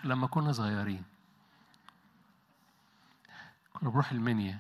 لما كنا صغيرين كنا بنروح المنيا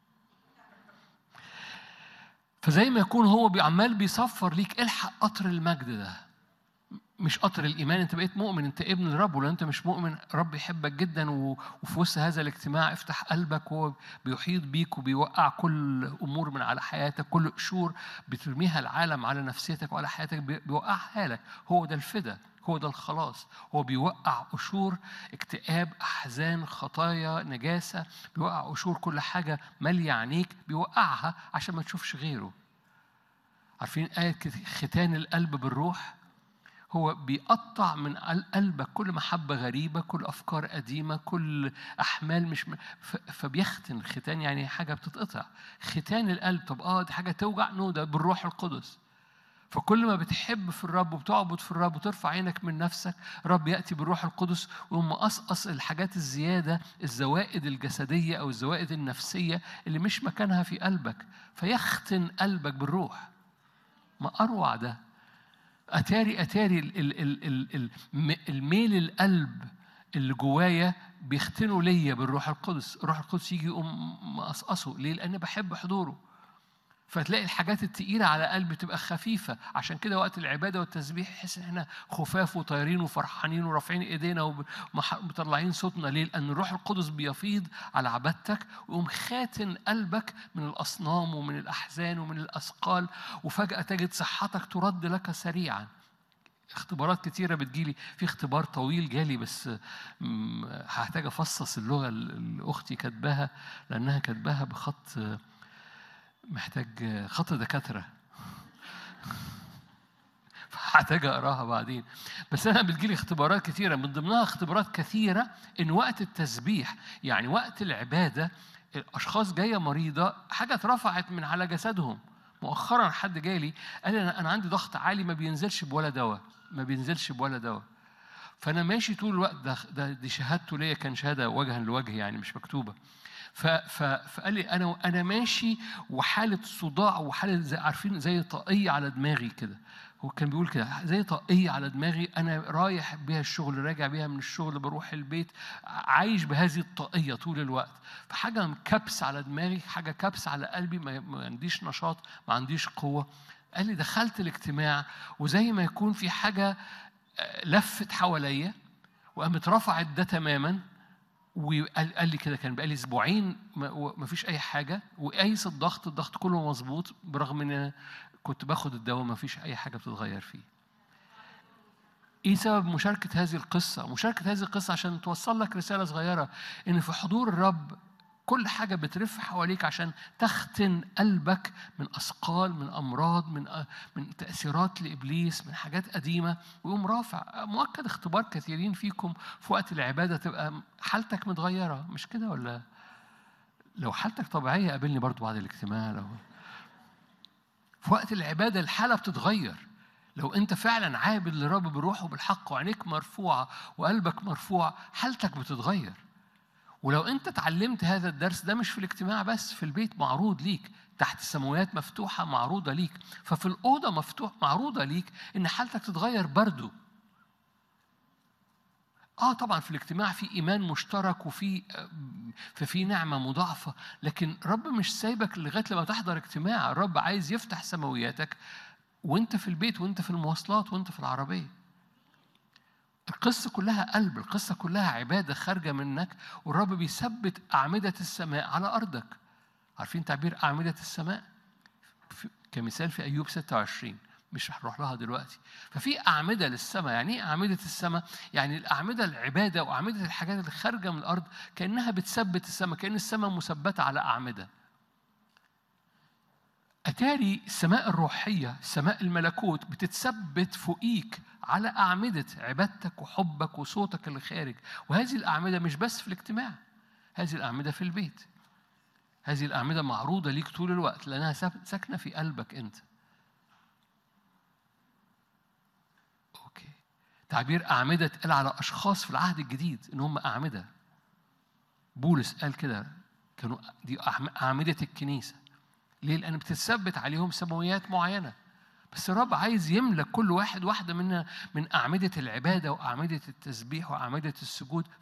فزي ما يكون هو عمال بيصفر ليك الحق قطر المجد ده مش قطر الايمان انت بقيت مؤمن انت ابن الرب ولو انت مش مؤمن رب يحبك جدا وفي وسط هذا الاجتماع افتح قلبك وهو بيحيط بيك وبيوقع كل امور من على حياتك كل قشور بترميها العالم على نفسيتك وعلى حياتك بيوقعها لك هو ده الفدا هو ده الخلاص هو بيوقع قشور اكتئاب احزان خطايا نجاسه بيوقع قشور كل حاجه ماليه عينيك بيوقعها عشان ما تشوفش غيره عارفين آية ختان القلب بالروح هو بيقطع من قلبك كل محبة غريبة كل أفكار قديمة كل أحمال مش م... فبيختن ختان يعني حاجة بتتقطع ختان القلب طب آه دي حاجة توجع نو ده بالروح القدس فكل ما بتحب في الرب وبتعبد في الرب وترفع عينك من نفسك رب يأتي بالروح القدس ويقوم مقصقص الحاجات الزيادة الزوائد الجسدية أو الزوائد النفسية اللي مش مكانها في قلبك فيختن قلبك بالروح ما أروع ده اتاري اتاري ال ال ال ال الميل القلب اللي جوايا بيختنوا ليا بالروح القدس الروح القدس يجي يقوم مقصقصه ليه لان بحب حضوره فتلاقي الحاجات التقيلة على قلبي تبقى خفيفة عشان كده وقت العبادة والتسبيح يحس ان احنا خفاف وطايرين وفرحانين ورافعين ايدينا ومطلعين صوتنا ليه؟ لأن الروح القدس بيفيض على عبادتك ويقوم خاتن قلبك من الأصنام ومن الأحزان ومن الأثقال وفجأة تجد صحتك ترد لك سريعا اختبارات كتيرة بتجيلي في اختبار طويل جالي بس هحتاج أفصص اللغة اللي أختي كاتباها لأنها كاتباها بخط محتاج خط دكاترة هحتاج اقراها بعدين بس انا بتجيلي اختبارات كثيره من ضمنها اختبارات كثيره ان وقت التسبيح يعني وقت العباده الاشخاص جايه مريضه حاجه اترفعت من على جسدهم مؤخرا حد جالي قال لي انا انا عندي ضغط عالي ما بينزلش بولا دواء ما بينزلش بولا دواء فانا ماشي طول الوقت ده, ده دي شهادته ليا كان شهاده وجها لوجه يعني مش مكتوبه فقال لي انا انا ماشي وحاله صداع وحاله زي عارفين زي طاقيه على دماغي كده هو كان بيقول كده زي طاقيه على دماغي انا رايح بيها الشغل راجع بيها من الشغل بروح البيت عايش بهذه الطاقيه طول الوقت فحاجه كبس على دماغي حاجه كبس على قلبي ما عنديش نشاط ما عنديش قوه قال لي دخلت الاجتماع وزي ما يكون في حاجه لفت حواليا وقامت رفعت ده تماما وقال قال لي كده كان بقالي اسبوعين ما فيش اي حاجه وقايس الضغط الضغط كله مظبوط برغم ان كنت باخد الدواء ما فيش اي حاجه بتتغير فيه ايه سبب مشاركه هذه القصه مشاركه هذه القصه عشان توصل لك رساله صغيره ان في حضور الرب كل حاجة بترف حواليك عشان تختن قلبك من أثقال من أمراض من من تأثيرات لإبليس من حاجات قديمة ويقوم رافع مؤكد اختبار كثيرين فيكم في وقت العبادة تبقى حالتك متغيرة مش كده ولا لو حالتك طبيعية قابلني برضو بعد الاجتماع لو في وقت العبادة الحالة بتتغير لو انت فعلا عابد للرب بروحه بالحق وعينيك مرفوعة وقلبك مرفوع حالتك بتتغير ولو انت اتعلمت هذا الدرس ده مش في الاجتماع بس في البيت معروض ليك تحت السماوات مفتوحة معروضة ليك ففي الأوضة مفتوح معروضة ليك إن حالتك تتغير برضو اه طبعا في الاجتماع في ايمان مشترك وفي ففي نعمه مضاعفه لكن رب مش سايبك لغايه لما تحضر اجتماع الرب عايز يفتح سماوياتك وانت في البيت وانت في المواصلات وانت في العربيه القصة كلها قلب القصة كلها عبادة خارجة منك والرب بيثبت أعمدة السماء على أرضك عارفين تعبير أعمدة السماء في كمثال في أيوب 26 مش هنروح لها دلوقتي ففي أعمدة للسماء يعني إيه أعمدة السماء؟ يعني الأعمدة العبادة وأعمدة الحاجات اللي خارجة من الأرض كأنها بتثبت السماء كأن السماء مثبتة على أعمدة أتاري السماء الروحية سماء الملكوت بتتثبت فوقيك على أعمدة عبادتك وحبك وصوتك اللي خارج وهذه الأعمدة مش بس في الاجتماع هذه الأعمدة في البيت هذه الأعمدة معروضة ليك طول الوقت لأنها ساكنة في قلبك أنت أوكي تعبير أعمدة اتقال على أشخاص في العهد الجديد إن هم أعمدة بولس قال كده كانوا دي أعمدة الكنيسة ليه؟ لأن بتثبت عليهم سماويات معينة بس الرب عايز يملك كل واحد واحدة منا من أعمدة العبادة وأعمدة التسبيح وأعمدة السجود